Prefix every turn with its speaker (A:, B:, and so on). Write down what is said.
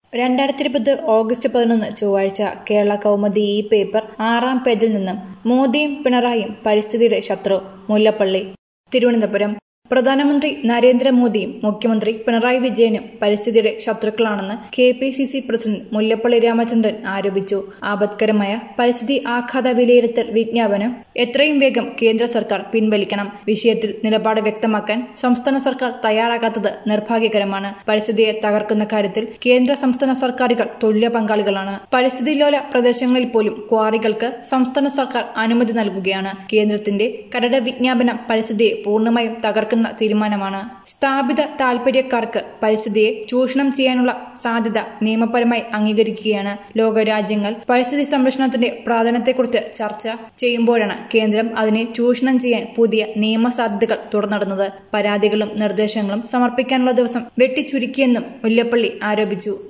A: രണ്ടായിരത്തി ഇരുപത് ഓഗസ്റ്റ് പതിനൊന്ന് ചൊവ്വാഴ്ച കേരള കൗമുദി ഈ പേപ്പർ ആറാം പേജിൽ നിന്നും മോദിയും പിണറായിയും പരിസ്ഥിതിയുടെ ശത്രു മുല്ലപ്പള്ളി തിരുവനന്തപുരം പ്രധാനമന്ത്രി നരേന്ദ്രമോദിയും മുഖ്യമന്ത്രി പിണറായി വിജയനും പരിസ്ഥിതിയുടെ ശത്രുക്കളാണെന്ന് K P C C president Mullappally Ramachandran ആരോപിച്ചു ആപത്കരമായ പരിസ്ഥിതി ആഘാത വിലയിരുത്തൽ വിജ്ഞാപനം എത്രയും വേഗം കേന്ദ്ര സർക്കാർ പിൻവലിക്കണം വിഷയത്തിൽ നിലപാട് വ്യക്തമാക്കാൻ സംസ്ഥാന സർക്കാർ തയ്യാറാകാത്തത് നിർഭാഗ്യകരമാണ് പരിസ്ഥിതിയെ തകർക്കുന്ന കാര്യത്തിൽ കേന്ദ്ര സംസ്ഥാന സർക്കാരുകൾ തുല്യ പങ്കാളികളാണ് പരിസ്ഥിതി ലോല പ്രദേശങ്ങളിൽ പോലും ക്വാറികൾക്ക് സംസ്ഥാന സർക്കാർ അനുമതി നൽകുകയാണ് കേന്ദ്രത്തിന്റെ കരട് വിജ്ഞാപനം പരിസ്ഥിതിയെ പൂർണ്ണമായും തകർക്കുന്ന തീരുമാനമാണ് സ്ഥാപിത താൽപര്യക്കാർക്ക് പരിസ്ഥിതിയെ ചൂഷണം ചെയ്യാനുള്ള സാധ്യത നിയമപരമായി അംഗീകരിക്കുകയാണ് ലോകരാജ്യങ്ങൾ പരിസ്ഥിതി സംരക്ഷണത്തിന്റെ പ്രാധാന്യത്തെക്കുറിച്ച് ചർച്ച ചെയ്യുമ്പോഴാണ് കേന്ദ്രം അതിനെ ചൂഷണം ചെയ്യാൻ പുതിയ നിയമസാധ്യതകൾ തുറന്നിടുന്നത് പരാതികളും നിർദ്ദേശങ്ങളും സമർപ്പിക്കാനുള്ള ദിവസം വെട്ടിച്ചുരുക്കിയെന്നും മുല്ലപ്പള്ളി ആരോപിച്ചു